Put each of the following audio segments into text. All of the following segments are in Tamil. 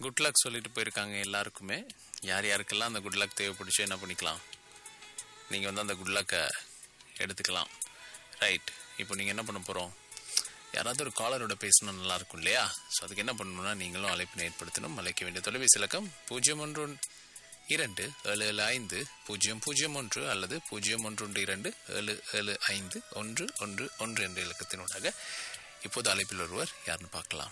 குட் லக் சொல்லிட்டு போயிருக்காங்க எல்லாருக்குமே யார் யாருக்கெல்லாம் அந்த குட் லக் தேவைப்படுச்சோ என்ன பண்ணிக்கலாம் நீங்கள் வந்து அந்த குட் லக்கை எடுத்துக்கலாம் ரைட் இப்போ நீங்கள் என்ன பண்ண போகிறோம் யாராவது ஒரு காலரோட பேசணும் நல்லா இருக்கும் இல்லையா ஸோ அதுக்கு என்ன பண்ணணும்னா நீங்களும் அழைப்பினை ஏற்படுத்தணும் அழைக்க வேண்டிய தொலைபேசி இலக்கம் பூஜ்ஜியம் ஒன்று ஒன்று இரண்டு ஏழு ஏழு ஐந்து பூஜ்ஜியம் பூஜ்ஜியம் ஒன்று அல்லது பூஜ்ஜியம் ஒன்று ஒன்று இரண்டு ஏழு ஏழு ஐந்து ஒன்று ஒன்று ஒன்று என்ற இலக்கத்தினூடாக இப்போது அழைப்பில் ஒருவர் யாருன்னு பார்க்கலாம்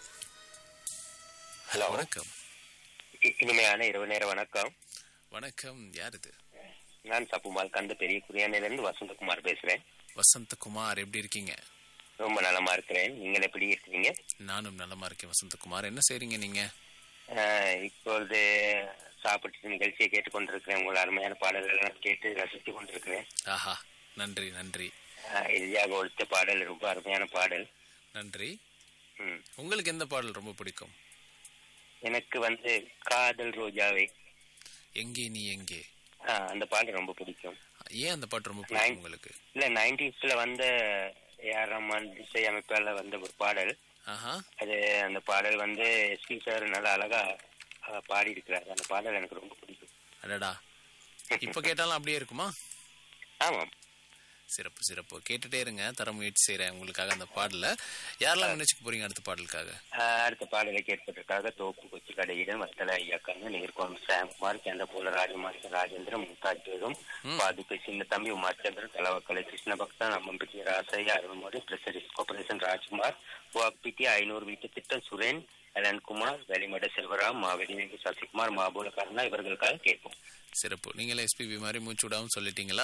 ஹலோ வணக்கம் இ- இனிமையான இரவு நேர வணக்கம் வணக்கம் யார் இது நான் சப்புமால் கந்த பெரிய குரியானிலிருந்து வசந்தகுமார் பேசுறேன் வசந்தகுமார் எப்படி இருக்கீங்க ரொம்ப நலமா இருக்கிறேன் நீங்கள் எப்படி இருக்கிறீங்க நானும் நலமா இருக்கேன் வசந்தகுமார் என்ன செய்றீங்க நீங்க ஆஹ், இப்பொழுது சாப்பிட்டு நிகழ்ச்சியை கேட்டுக்கொண்டிருக்கிறேன் உங்கள் அருமையான பாடல்களை நான் கேட்டு ரசித்துக் கொண்டிருக்கிறேன் ஆஹா நன்றி நன்றி ஆஹ், இறுதியாக ஒழித்த பாடல் ரொம்ப அருமையான பாடல் நன்றி ம். உங்களுக்கு எந்த பாடல் ரொம்ப பிடிக்கும் எனக்கு வந்து காதல் ரோஜாவே எங்கே நீ எங்கே ஆஹ், அந்த பாடல் ரொம்ப பிடிக்கும் ஏன் அந்த பாட்டு ரொம்ப பிடிக்கும் உங்களுக்கு இல்ல நைன்டிஸ்ல வந்த ஏஆர் ரஹ்மான் இசை அமைப்பால வந்த ஒரு பாடல் ஆஹா அது அந்த பாடல் வந்து எஸ்பி சார் நல்லா அழகா அஹ், பாடி இருக்கிறாரு அந்த பாடல் எனக்கு ரொம்ப பிடிக்கும் அடடா இப்ப கேட்டாலும் அப்படியே இருக்குமா ஆமாம் சிறப்பு சிறப்பு கேட்டுட்டே இருங்க தர முயற்சி செய்றேன் உங்களுக்காக அந்த பாடல யாரெல்லாம் நினைச்சுக்க போறீங்க அடுத்த பாடலுக்காக அஹ், அடுத்த பாடலை கேட்பதற்காக தோப்பு கொச்சி கடையிடன் வத்தல ஐயாக்கண்ணு நீர்கோணம் சாம்குமார் சந்திரபோல ராஜமாரி ராஜேந்திரன் மும்தாஜ் பேகம் பாதுகை சின்ன தம்பி உமாச்சந்திரன் தலவக்கலை கிருஷ்ண பக்தன் அம்மம்பிட்டி ராசையா அருள்மோடி பிரசரிஸ் கோபரேஷன் ராஜ்குமார் வாக்பிட்டி ஐநூறு வீட்டு திட்டம் சுரேன் அலன்குமார் வெளிமட செல்வராம் மாவெளிவேகு சசிகுமார் மாபூல கருணா இவர்களுக்காக கேட்போம் சிறப்பு நீங்களே எஸ்பிபி மாதிரி மூச்சு விடாம சொல்லிட்டீங்களா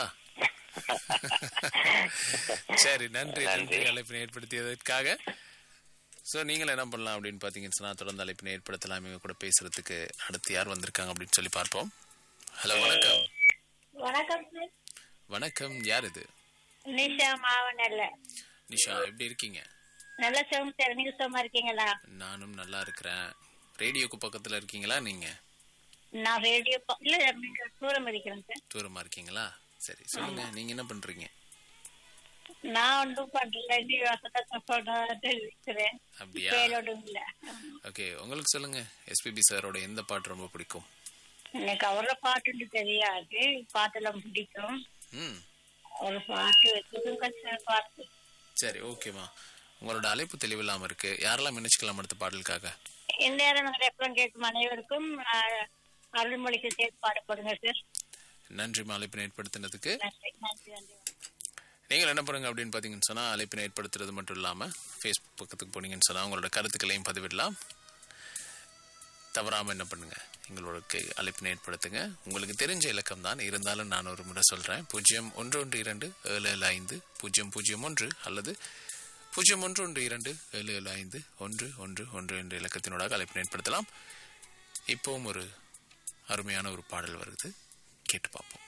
சரி நன்றி நன்றி அழைப்பினை ஏற்படுத்தியதற்காக ஸோ நீங்கள் என்ன பண்ணலாம் அப்படின்னு பார்த்தீங்கன்னு சொன்னா தொடர்ந்து அழைப்பினை ஏற்படுத்தலாம் இவங்க கூட பேசுறதுக்கு அடுத்து யார் வந்திருக்காங்க அப்படின்னு சொல்லி பார்ப்போம் ஹலோ வணக்கம் வணக்கம் சார் வணக்கம் யார் இது நிஷா மாவனல்ல நிஷா எப்படி இருக்கீங்க நல்ல சோம் சார் நீங்க சும்மா இருக்கீங்களா நானும் நல்லா இருக்கிறேன் ரேடியோக்கு பக்கத்துல இருக்கீங்களா நீங்க நான் ரேடியோ ப- இல்ல நீங்க தூரம் இருக்கிறேன் சார் தூரமா இருக்கீங்களா சரி சொல்லுங்க நீங்க என்ன பண்றீங்க நான் ஒன்றும் பண்றல நீ வசதி இருக்கிறேன் அப்படியா வேலோடும் இல்ல ஓகே உங்களுக்கு சொல்லுங்க எஸ்பிபி சாரோட எந்த பாட்டு ரொம்ப பிடிக்கும் எனக்கு அவரோட பாட்டு தெரியாது பாட்டெல்லாம் பிடிக்கும் ம் ஒரு பாட்டு வச்சுருங்க சார் பாட்டு சரி ஓகேம்மா உங்களோட அழைப்பு தெளிவில்லாம இருக்கு யாரெல்லாம் நினைச்சுக்கலாம் அடுத்த பாடலுக்காக இந்நேரம் நாங்கள் எப்பவும் கேட்கும் அனைவருக்கும் ஆஹ், அருள்மொழிக்கு சேர்த்து பாடப்படுங்க சார் நன்றிம்மா அழைப்பினை ஏற்படுத்தினதுக்கு நன்றி நன்றி நன்றி நீங்கள் என்ன பண்ணுங்க அப்படின்னு பார்த்தீங்கன்னு சொன்னால் அழைப்பினை ஏற்படுத்துறது மட்டும் இல்லாமல் ஃபேஸ்புக் பக்கத்துக்கு போனீங்கன்னு சொன்னால் உங்களோட கருத்துக்களையும் பதிவிடலாம் தவறாமல் என்ன பண்ணுங்க எங்களோட அழைப்பினை ஏற்படுத்துங்க உங்களுக்கு தெரிஞ்ச இலக்கம் தான் இருந்தாலும் நான் ஒரு முறை சொல்கிறேன் பூஜ்ஜியம் ஒன்று ஒன்று இரண்டு ஏழு ஏழு ஐந்து பூஜ்ஜியம் பூஜ்ஜியம் ஒன்று அல்லது பூஜ்ஜியம் ஒன்று ஒன்று இரண்டு ஏழு ஏழு ஐந்து ஒன்று ஒன்று ஒன்று என்ற இலக்கத்தினோட அழைப்பினை ஏற்படுத்தலாம் இப்போவும் ஒரு அருமையான ஒரு பாடல் வருது கேட்டு பார்ப்போம்